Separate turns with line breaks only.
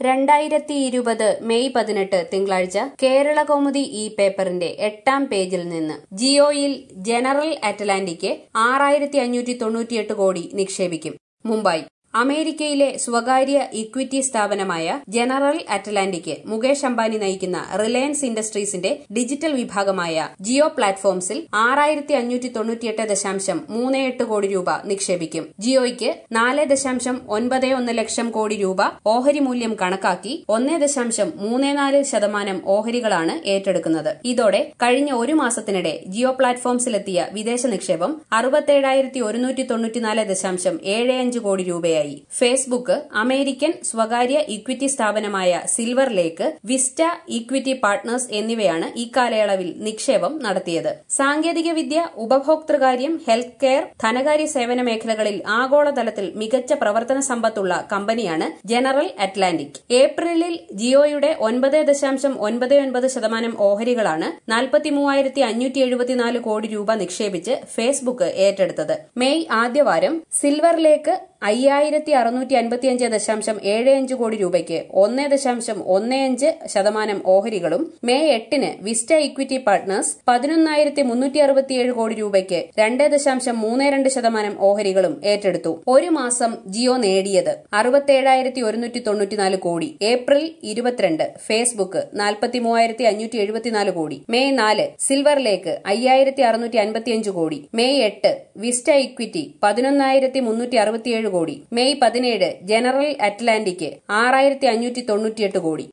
രണ്ടായിരത്തി ഇരുപത് മെയ് പതിനെട്ട് തിങ്കളാഴ്ച കേരള കൗമുദി ഈ പേപ്പറിന്റെ എട്ടാം പേജിൽ നിന്ന് ജിയോയിൽ ജനറൽ അറ്റ്ലാന്റിക്ക് ആറായിരത്തി അഞ്ഞൂറ്റി തൊണ്ണൂറ്റിയെട്ട് കോടി നിക്ഷേപിക്കും മുംബൈ അമേരിക്കയിലെ സ്വകാര്യ ഇക്വിറ്റി സ്ഥാപനമായ ജനറൽ അറ്റ്ലാന്റിക്ക് മുകേഷ് അംബാനി നയിക്കുന്ന റിലയൻസ് ഇൻഡസ്ട്രീസിന്റെ ഡിജിറ്റൽ വിഭാഗമായ ജിയോ പ്ലാറ്റ്ഫോംസിൽ ആറായിരത്തി അഞ്ഞൂറ്റി തൊണ്ണൂറ്റിയെട്ട് ദശാംശം മൂന്ന് എട്ട് കോടി രൂപ നിക്ഷേപിക്കും ജിയോയ്ക്ക് നാല് ദശാംശം ഒൻപത് ഒന്ന് ലക്ഷം കോടി രൂപ ഓഹരി മൂല്യം കണക്കാക്കി ഒന്ന് ദശാംശം മൂന്ന് നാല് ശതമാനം ഓഹരികളാണ് ഏറ്റെടുക്കുന്നത് ഇതോടെ കഴിഞ്ഞ ഒരു മാസത്തിനിടെ ജിയോ പ്ലാറ്റ്ഫോംസിലെത്തിയ വിദേശ നിക്ഷേപം അറുപത്തേഴായിരത്തി ഒരുന്നൂറ്റി തൊണ്ണൂറ്റിനാല് ദശാംശം ഏഴ് അഞ്ച് കോടി രൂപയായി ഫേസ്ബുക്ക് അമേരിക്കൻ സ്വകാര്യ ഇക്വിറ്റി സ്ഥാപനമായ silver lake vista equity partners എന്നിവയാണ് ഇക്കാലയളവിൽ നിക്ഷേപം നടത്തിയത് സാങ്കേതികവിദ്യ ഉപഭോക്തൃകാര്യം ഹെൽത്ത് കെയർ ധനകാര്യ സേവന മേഖലകളിൽ ആഗോളതലത്തിൽ മികച്ച പ്രവർത്തന സമ്പത്തുള്ള കമ്പനിയാണ് ജനറൽ അറ്റ്ലാന്റിക് ഏപ്രിലിൽ ജിയോയുടെ ഒൻപത് ദശാംശം ഒൻപത് ഒൻപത് ശതമാനം ഓഹരികളാണ് നാൽപ്പത്തി മൂവായിരത്തി അഞ്ഞൂറ്റി എഴുപത്തിനാല് കോടി രൂപ നിക്ഷേപിച്ച് ഫേസ്ബുക്ക് ഏറ്റെടുത്തത് മെയ് ആദ്യവാരം സിൽവറിലേക്ക് അയ്യായിരത്തി അറുന്നൂറ്റി അൻപത്തിയഞ്ച് ദശാംശം ഏഴ് അഞ്ച് കോടി രൂപയ്ക്ക് ഒന്ന് ദശാംശം ഒന്ന് അഞ്ച് ശതമാനം ഓഹരികളും മെയ് എട്ടിന് വിസ്റ്റ ഇക്വിറ്റി പാർട്ട്നേഴ്സ് പതിനൊന്നായിരത്തി മുന്നൂറ്റി അറുപത്തിയേഴ് കോടി രൂപയ്ക്ക് രണ്ട് ദശാംശം മൂന്ന് രണ്ട് ശതമാനം ഓഹരികളും ഏറ്റെടുത്തു ഒരു മാസം ജിയോ നേടിയത് അറുപത്തേഴായിരത്തി ഒരുന്നൂറ്റി തൊണ്ണൂറ്റിനാല് കോടി ഏപ്രിൽ ഇരുപത്തിരണ്ട് ഫേസ്ബുക്ക് നാൽപ്പത്തി മൂവായിരത്തി അഞ്ഞൂറ്റി എഴുപത്തിനാല് കോടി മെയ് നാല് സിൽവറിലേക്ക് അയ്യായിരത്തി അറുന്നൂറ്റി അൻപത്തിയഞ്ച് കോടി മെയ് എട്ട് വിസ്റ്റ ഇക്വിറ്റി പതിനൊന്നായിരത്തി മുന്നൂറ്റി അറുപത്തിയേഴ് കോടി മെയ് പതിനേഴ് ജനറൽ അറ്റ്ലാന്റിക്ക് ആറായിരത്തി അഞ്ഞൂറ്റി തൊണ്ണൂറ്റിയെട്ട് കോടി